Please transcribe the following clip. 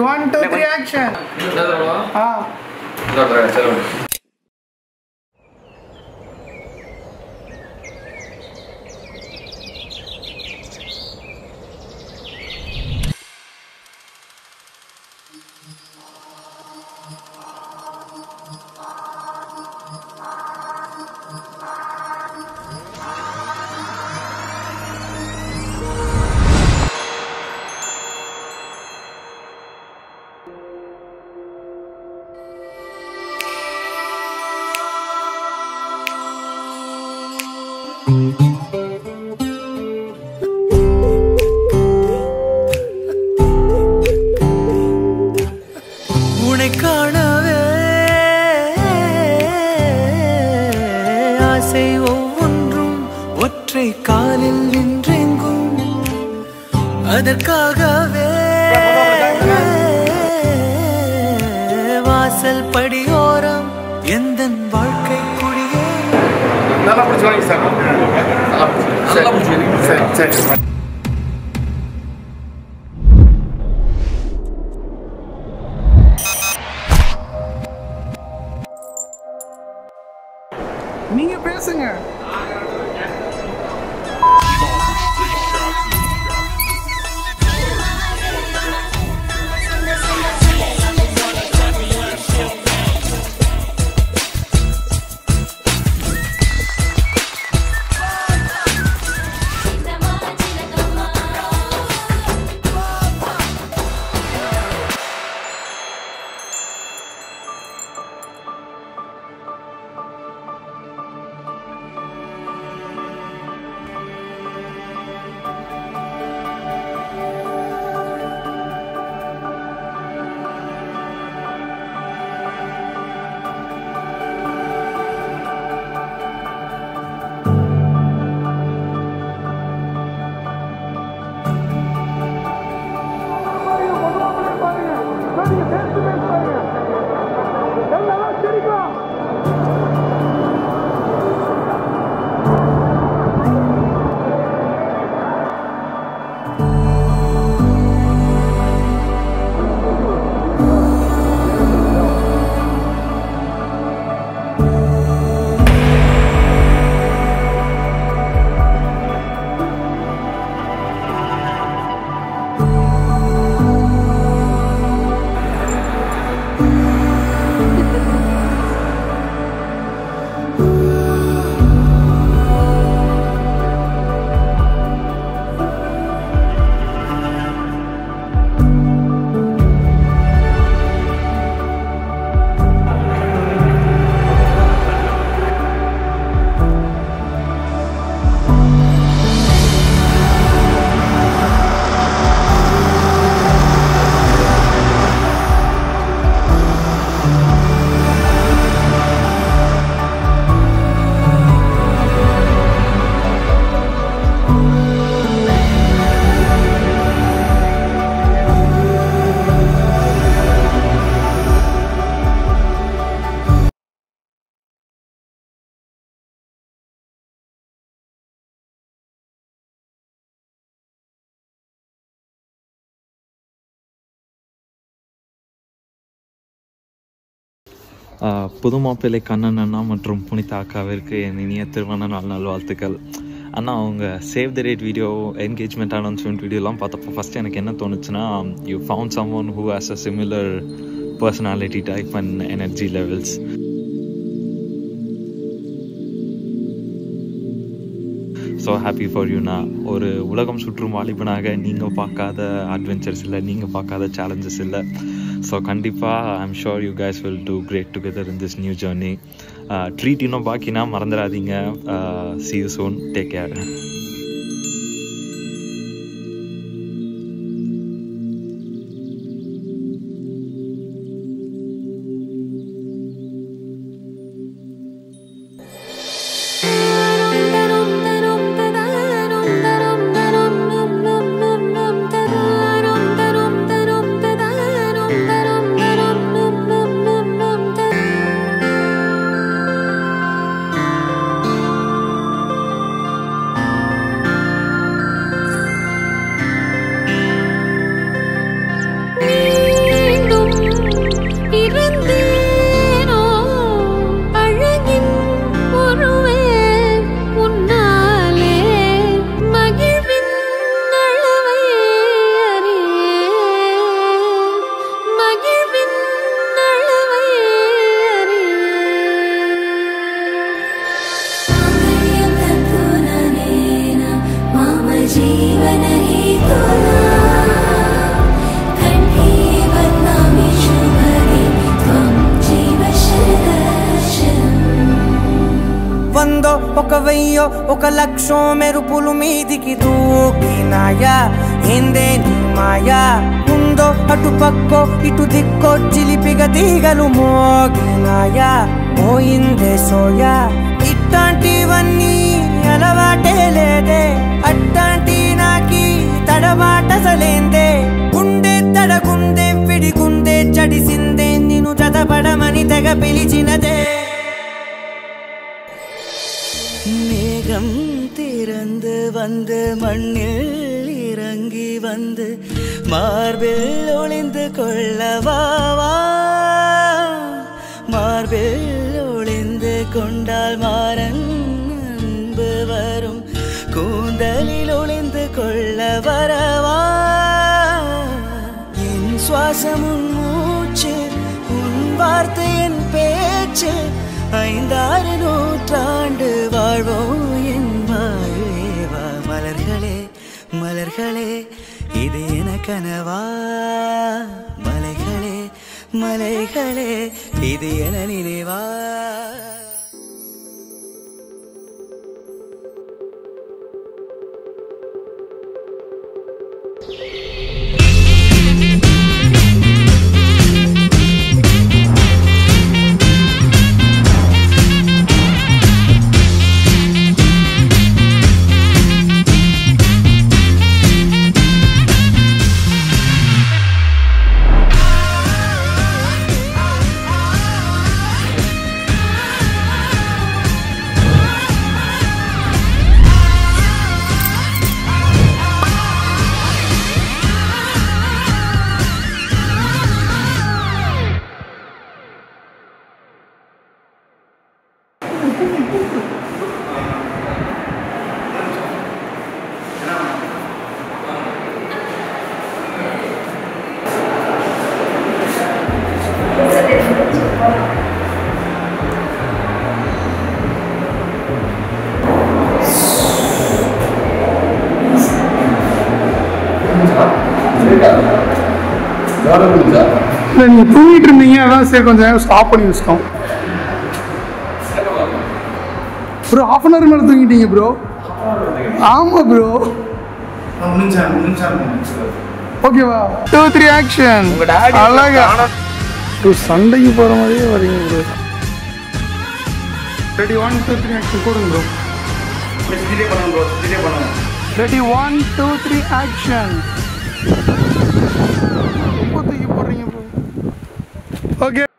one two three action ஆ உனை காணவே ஆசை ஒவ்வொன்றும் ஒற்றை காலில் நின்றெங்கும் அதற்காகவே வாசல் படியோரம் எந்த வாழ்க்கை குடியே நல்லா பிடிச்சி வாங்கி சார் நல்லா பிடிச்சி சரி சரி நீங்க பேசுங்க ஆஹ் புது மாப்பிள்ளை கண்ணன் அண்ணா மற்றும் புனிதா அக்காவிற்கு என் இனிய திருமண நாள் நல்வாழ்த்துக்கள் அண்ணா அவங்க save the date video engagement announcement வீடியோலாம் பார்த்தப்போ ஃபஸ்ட் எனக்கு என்ன தோணுச்சுன்னா you found someone who has a similar personality type and energy levels so happy for யூனா ஒரு உலகம் சுற்றும் வாலிபனாக நீங்கள் பார்க்காத அட்வென்ச்சர்ஸ் இல்லை நீங்கள் பார்க்காத சேலஞ்சஸ் இல்லை ஸோ கண்டிப்பாக I'm sure you guys will do great together in this new journey treat இன்னும் பாக்கினா மறந்துடாதீங்க see you soon take care Thank లక్షం మెరుపులు మీదికి దూకినాయా ఏందే నీ మాయా ఉందో అటు పక్కో ఇటు దిక్కో చిలిపిగ తీగలు మోగినాయా పోయిందే సోయా ఇట్లాంటివన్నీ అలవాటే లేదే అట్టాంటి నాకి తడబాటసలేందే గుండె తడగుందే విడిగుందే చడిసిందే నిన్ను చదపడమని తెగ పిలిచినదే மேகம் திறந்து வந்து மண்ணில் இறங்கி வந்து மார்பில் ஒளிந்து கொள்ளவாவா மார்பில் ஒளிந்து கொண்டால் மாறன் அன்பு வரும் கூந்தலில் ஒளிந்து கொள்ள வரவா என் சுவாசம் உன் மூச்சு உன் வார்த்தை என் பேச்சு ஐந்தாறு நூற்றாண்டு வாழ்வோம் என் வாழ்வேவா மலர்களே மலர்களே இது என கனவா மலைகளே மலைகளே இது என நினைவா கவர்மெண்ட் இல்லை நீங்கள் தூங்கிட்டு இருந்தீங்க அதான் சரி கொஞ்சம் நேரம் ஸ்டாப் பண்ணி வச்சிட்டோம் ப்ரோ ஹாஃப் அன் ஹவர் மேலே தூங்கிட்டீங்க ப்ரோ ஆமாம் ப்ரோ முடிஞ்சாங்க முடிஞ்சாங்க ஓகேவா டூ த்ரீ ஆக்ஷன் அழகா ப்ரோ சண்டைக்கு போகிற மாதிரியே வரீங்க bro ready one two three action போடுங்க ப்ரோ டிலே பண்ணுங்க ப்ரோ டிலே பண்ணுங்க ready one two three action ரொம்ப தூக்கி போடுறீங்க ப்ரோ ஓகே